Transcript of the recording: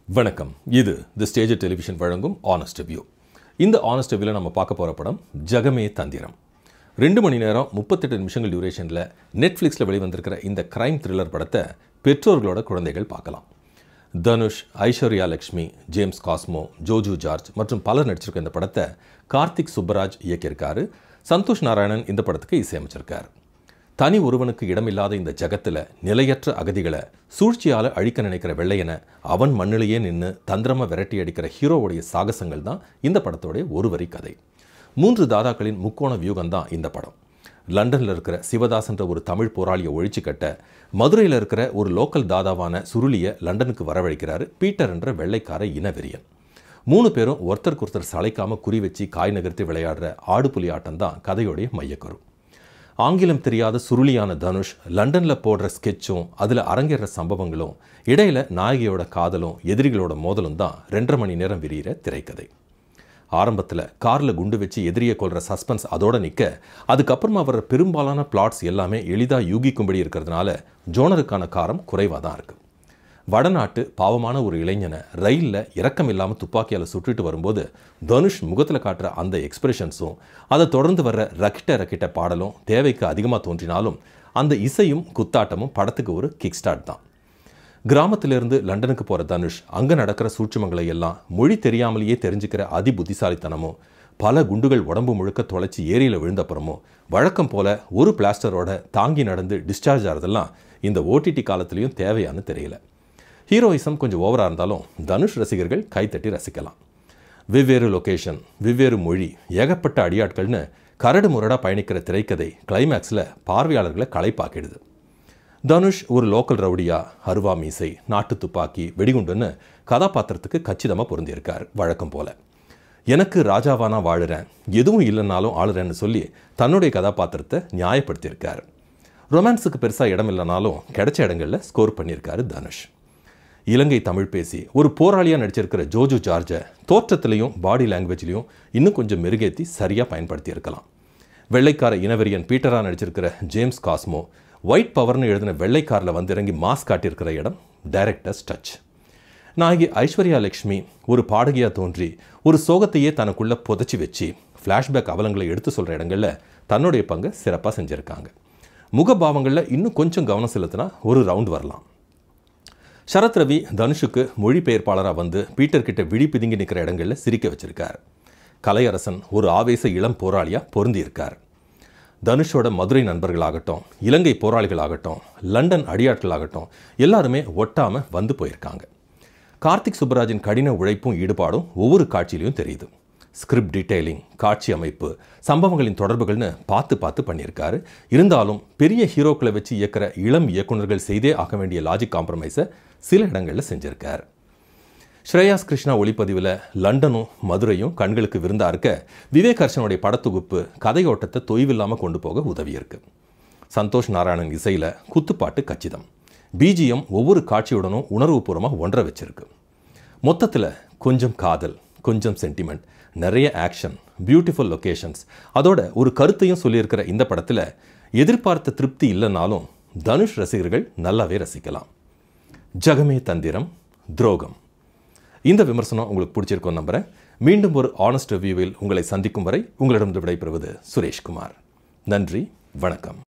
வணக்கம் இது the stage television வழங்கும் ஆனஸ்ட் வியூ இந்த ஆனஸ்ட் வியூவில் நம்ம பார்க்க போகிற படம் ஜகமே தந்திரம் ரெண்டு மணி நேரம் முப்பத்தெட்டு நிமிஷங்கள் டியூரேஷனில் நெட்ஃப்ளிக்ஸில் வெளிவந்திருக்கிற இந்த கிரைம் த்ரில்லர் படத்தை பெற்றோர்களோட குழந்தைகள் பார்க்கலாம் தனுஷ் ஐஸ்வர்யா லக்ஷ்மி ஜேம்ஸ் காஸ்மோ ஜோஜு ஜார்ஜ் மற்றும் பலர் நடிச்சிருக்க இந்த படத்தை கார்த்திக் சுப்பராஜ் இயக்கியிருக்காரு சந்தோஷ் நாராயணன் இந்த படத்துக்கு இசையமைச்சிருக்காரு தனி ஒருவனுக்கு இடமில்லாத இந்த ஜகத்தில் நிலையற்ற அகதிகளை சூழ்ச்சியால் அழிக்க நினைக்கிற வெள்ளையனை அவன் மண்ணிலேயே நின்று தந்திரமா விரட்டி அடிக்கிற ஹீரோவுடைய சாகசங்கள் தான் இந்த படத்தோடைய ஒரு வரி கதை மூன்று தாதாக்களின் முக்கோண வியூகம் தான் இந்த படம் லண்டனில் இருக்கிற சிவதாசன்ற ஒரு தமிழ் போராளியை ஒழிச்சு கட்ட மதுரையில் இருக்கிற ஒரு லோக்கல் தாதாவான சுருளியை லண்டனுக்கு வரவழைக்கிறாரு பீட்டர் என்ற வெள்ளைக்கார இனவெறியன் மூணு பேரும் ஒருத்தருக்கு ஒருத்தர் சளைக்காம குறி வச்சு காய் நகர்த்தி விளையாடுற ஆடுபுலி ஆட்டம் தான் கதையோடைய மையக்கரு ஆங்கிலம் தெரியாத சுருளியான தனுஷ் லண்டனில் போடுற ஸ்கெட்சும் அதில் அரங்கேற சம்பவங்களும் இடையில நாயகியோட காதலும் எதிரிகளோட மோதலும் தான் ரெண்டரை மணி நேரம் விரிகிற திரைக்கதை ஆரம்பத்தில் காரில் குண்டு வச்சு எதிரியை கொள்கிற சஸ்பென்ஸ் அதோட நிற்க அதுக்கப்புறமா வர்ற பெரும்பாலான பிளாட்ஸ் எல்லாமே எளிதாக யூகிக்கும்படி இருக்கிறதுனால ஜோனருக்கான காரம் குறைவாக தான் இருக்குது வடநாட்டு பாவமான ஒரு இளைஞனை ரயிலில் இறக்கம் இல்லாமல் துப்பாக்கியால் சுட்டுட்டு வரும்போது தனுஷ் முகத்தில் காட்டுற அந்த எக்ஸ்பிரஷன்ஸும் அதை தொடர்ந்து வர்ற ரக்கிட்ட ரக்கிட்ட பாடலும் தேவைக்கு அதிகமாக தோன்றினாலும் அந்த இசையும் குத்தாட்டமும் படத்துக்கு ஒரு கிக் ஸ்டார்ட் தான் கிராமத்திலிருந்து லண்டனுக்கு போகிற தனுஷ் அங்கே நடக்கிற சூட்சுமங்களை எல்லாம் மொழி தெரியாமலேயே தெரிஞ்சுக்கிற அதி புத்திசாலித்தனமும் பல குண்டுகள் உடம்பு முழுக்க தொலைச்சி ஏரியில் விழுந்தப்புறமும் வழக்கம் போல ஒரு பிளாஸ்டரோட தாங்கி நடந்து டிஸ்சார்ஜ் ஆகிறதெல்லாம் இந்த ஓடிடி காலத்துலேயும் தேவையான்னு தெரியல ஹீரோயிசம் கொஞ்சம் ஓவராக இருந்தாலும் தனுஷ் ரசிகர்கள் கைத்தட்டி ரசிக்கலாம் வெவ்வேறு லொகேஷன் வெவ்வேறு மொழி ஏகப்பட்ட அடியாட்கள்னு கரடு முரடாக பயணிக்கிற திரைக்கதை கிளைமேக்ஸில் பார்வையாளர்களை களைப்பாக்கிடுது தனுஷ் ஒரு லோக்கல் ரவுடியா அருவா மீசை நாட்டு துப்பாக்கி வெடிகுண்டுன்னு கதாபாத்திரத்துக்கு கச்சிதமாக பொருந்தியிருக்கார் வழக்கம் போல எனக்கு ராஜாவானா வாழுறேன் எதுவும் இல்லைனாலும் ஆளுறேன்னு சொல்லி தன்னுடைய கதாபாத்திரத்தை நியாயப்படுத்தியிருக்கார் ரொமான்ஸுக்கு பெருசாக இடம் இல்லைனாலும் கிடைச்ச இடங்களில் ஸ்கோர் பண்ணியிருக்காரு தனுஷ் இலங்கை தமிழ் பேசி ஒரு போராளியாக நடிச்சிருக்கிற ஜோஜு ஜார்ஜை தோற்றத்திலையும் பாடி லாங்குவேஜ்லையும் இன்னும் கொஞ்சம் மெருகேற்றி சரியாக பயன்படுத்தி இருக்கலாம் வெள்ளைக்கார இனவெறியன் பீட்டராக நடிச்சிருக்கிற ஜேம்ஸ் காஸ்மோ ஒயிட் பவர்னு எழுதின வெள்ளைக்காரில் வந்து இறங்கி மாஸ் காட்டியிருக்கிற இடம் டைரக்டர்ஸ் டச் நாயகி ஐஸ்வர்யா லக்ஷ்மி ஒரு பாடகியாக தோன்றி ஒரு சோகத்தையே தனக்குள்ளே புதைச்சி வச்சு ஃப்ளாஷ்பேக் அவலங்களை எடுத்து சொல்கிற இடங்களில் தன்னுடைய பங்கை சிறப்பாக செஞ்சுருக்காங்க முகபாவங்களில் இன்னும் கொஞ்சம் கவனம் செலுத்தினா ஒரு ரவுண்ட் வரலாம் சரத் ரவி தனுஷுக்கு மொழிபெயர்ப்பாளராக வந்து பீட்டர் கிட்ட விழி பிதுங்கி நிற்கிற இடங்களில் சிரிக்க வச்சிருக்கார் கலையரசன் ஒரு ஆவேச இளம் போராளியாக பொருந்தியிருக்கார் தனுஷோட மதுரை நண்பர்களாகட்டும் இலங்கை போராளிகளாகட்டும் லண்டன் அடியாட்களாகட்டும் எல்லாருமே ஒட்டாமல் வந்து போயிருக்காங்க கார்த்திக் சுப்பராஜின் கடின உழைப்பும் ஈடுபாடும் ஒவ்வொரு காட்சியிலையும் தெரியுது ஸ்கிரிப்ட் டீட்டெயிலிங் காட்சி அமைப்பு சம்பவங்களின் தொடர்புகள்னு பார்த்து பார்த்து பண்ணியிருக்காரு இருந்தாலும் பெரிய ஹீரோக்களை வச்சு இயக்கிற இளம் இயக்குநர்கள் செய்தே ஆக வேண்டிய லாஜிக் காம்ப்ரமைஸை சில இடங்களில் செஞ்சிருக்கார் ஸ்ரேயாஸ் கிருஷ்ணா ஒளிப்பதிவில் லண்டனும் மதுரையும் கண்களுக்கு விருந்தா இருக்க விவேக் ஹர்ஷனுடைய படத்தொகுப்பு கதையோட்டத்தை தொய்வில்லாமல் கொண்டு போக உதவியிருக்கு சந்தோஷ் நாராயணன் இசையில் குத்துப்பாட்டு கச்சிதம் பிஜிஎம் ஒவ்வொரு காட்சியுடனும் உணர்வுபூர்வமாக ஒன்ற வச்சிருக்கு மொத்தத்தில் கொஞ்சம் காதல் கொஞ்சம் சென்டிமெண்ட் நிறைய ஆக்ஷன் பியூட்டிஃபுல் லொக்கேஷன்ஸ் அதோட ஒரு கருத்தையும் சொல்லியிருக்கிற இந்த படத்தில் எதிர்பார்த்த திருப்தி இல்லைனாலும் தனுஷ் ரசிகர்கள் நல்லாவே ரசிக்கலாம் ஜகமே தந்திரம் துரோகம் இந்த விமர்சனம் உங்களுக்கு பிடிச்சிருக்கும் நம்புகிறேன் மீண்டும் ஒரு ஆனஸ்ட் ரிவ்யூவில் உங்களை சந்திக்கும் வரை உங்களிடம் விடைபெறுவது சுரேஷ்குமார் நன்றி வணக்கம்